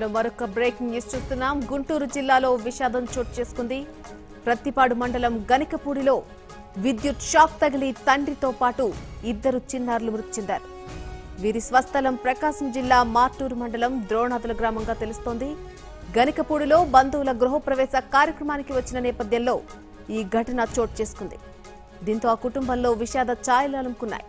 బులెటిన్లో మరొక breaking news చూస్తున్నాం గుంటూరు జిల్లాలో విషాదం చోటు చేసుకుంది ప్రత్తిపాడు మండలం గనికపూడిలో విద్యుత్ షాక్ తగిలి తండ్రితో పాటు ఇద్దరు చిన్నారులు మృతి చెందారు వీరి స్వస్థలం ప్రకాశం జిల్లా మార్టూరు మండలం ద్రోణాదుల గ్రామంగా తెలుస్తోంది గనికపూడిలో బంధువుల గృహప్రవేశ కార్యక్రమానికి వచ్చిన నేపథ్యంలో ఈ ఘటన చోటు చేసుకుంది దీంతో ఆ కుటుంబంలో విషాద ఛాయలు అలుముకున్నాయి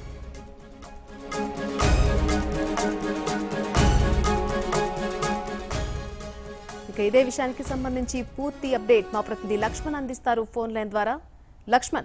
ఇక ఇదే విషయానికి సంబంధించి పూర్తి అప్డేట్ మా ప్రతినిధి లక్ష్మణ్ అందిస్తారు ఫోన్ లైన్ ద్వారా లక్ష్మణ్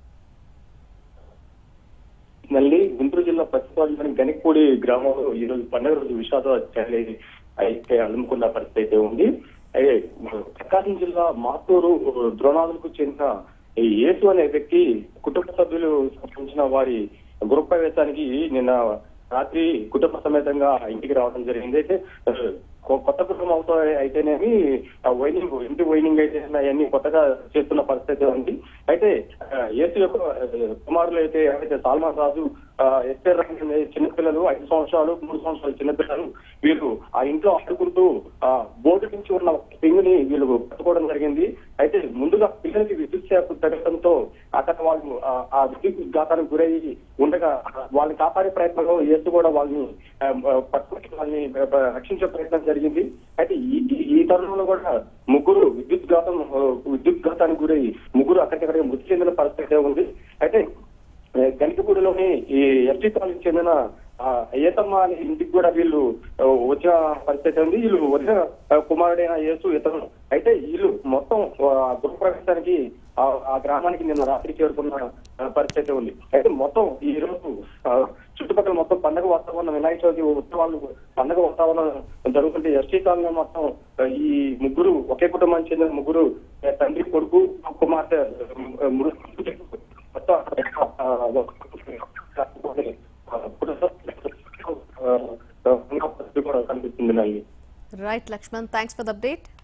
మళ్ళీ గుంటూరు జిల్లా పచ్చిపాడులోని గనిపూడి గ్రామంలో ఈ రోజు పండుగ రోజు విషాద చర్య అయితే అలుముకున్న పరిస్థితి అయితే ఉంది అయితే ప్రకాశం జిల్లా మాతూరు ద్రోణాదులకు చెందిన ఈ యేసు అనే వ్యక్తి కుటుంబ సభ్యులు సంబంధించిన వారి గృహప్రవేశానికి నిన్న రాత్రి కుటుంబ సమేతంగా ఇంటికి రావడం జరిగింది అయితే ఆ, కొ- కొత్త కుటుంబం అవుతా అయితేనేమి ఆ వైనింగ్ ఇంటి వైనింగ్ అయితే అవన్నీ కొత్తగా చేస్తున్న పరిస్థితి ఉంది అయితే ఆ, యేసు యొక్క ఆ, కుమారులు అయితే ఎవరైతే సాల్మాన్ రాజు ఆ, ఎస్ఆర్ రంగన్ అనే చిన్నపిల్లలు ఐదు సంవత్సరాలు మూడు సంవత్సరాలు చిన్నపిల్లలు వీళ్ళు ఆ ఇంట్లో ఆడుకుంటూ ఆ బోర్డు నుంచి ఉన్న పింగుని వీళ్ళు పట్టుకోవడం జరిగింది అయితే ముందుగా పిల్లలకి విద్యుత్ శాఖ తగ్గడంతో అక్కడ వాళ్ళు ఆ- ఆ విద్యుత్ ఘాతానికి గురయ్యి ఉండగా వాళ్ళని కాపాడే ప్రయత్నంలో యేసు కూడా వాళ్ళని ఆ, ఆ, పట్టుకుని వాళ్ళని ఆ, రక్షించే ప్రయత్నం జరిగింది అయితే ఈ ఈ- ఈ తరుణంలో కూడా ముగ్గురు విద్యుత్ ఘాతం ఆ, విద్యుత్ ఘాతానికి గురై ముగ్గురు అక్కడికక్కడికి మృతి చెందిన పరిస్థితి ఉంది అయితే గణితగూడలోని ఈ ఎస్టీ కాలనీకి చెందిన ఆ, ఏతమ్మ అనే ఇంటికి కూడా వీళ్ళు ఆ, వచ్చిన పరిస్థితి ఉంది వీళ్ళు వచ్చిన ఆ, కుమారుడైన యేసు ఇతను అయితే వీళ్ళు మొత్తం ఆ, గృహప్రవేశానికి ఆ ఆ గ్రామానికి నిన్న రాత్రి చేరుకున్న ఆ, పరిస్థితి ఉంది అయితే మొత్తం ఈ రోజు ఆ, చుట్టుపక్కల మొత్తం పండగ వాతావరణం వినాయక చవితి ఉత్సవాలు పండగ వాతావరణం జరుగుతుంటే ఎస్టీ కాలనీ మొత్తం ఆ, ఈ ముగ్గురు ఒకే కుటుంబానికి చెందిన ముగ్గురు ఆ, తండ్రి కొడుకు కుమార్తె ఆ, మృతి మొత్తం ఆ, ఆ, ఆ, కూడా కనిపిస్తుంది నాకు right Lakshman thanks for the update